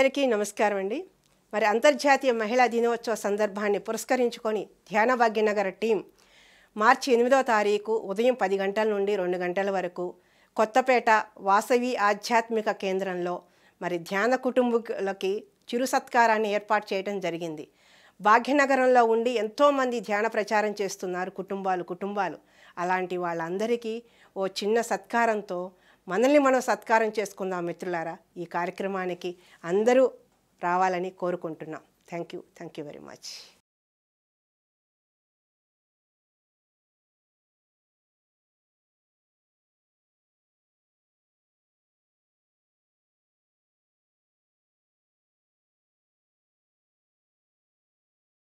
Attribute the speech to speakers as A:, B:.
A: అందరికీ నమస్కారం అండి మరి అంతర్జాతీయ మహిళా దినోత్సవ సందర్భాన్ని పురస్కరించుకొని ధ్యాన భాగ్యనగర్ టీం మార్చి ఎనిమిదో తారీఖు ఉదయం పది గంటల నుండి రెండు గంటల వరకు కొత్తపేట వాసవి ఆధ్యాత్మిక కేంద్రంలో మరి ధ్యాన కుటుంబకులకి చిరు సత్కారాన్ని ఏర్పాటు చేయడం జరిగింది భాగ్యనగరంలో ఉండి ఎంతోమంది ధ్యాన ప్రచారం చేస్తున్నారు కుటుంబాలు కుటుంబాలు అలాంటి వాళ్ళందరికీ ఓ చిన్న సత్కారంతో మనల్ని మనం సత్కారం చేసుకుందాం మిత్రులారా ఈ కార్యక్రమానికి అందరూ రావాలని కోరుకుంటున్నాం thank you thank you very much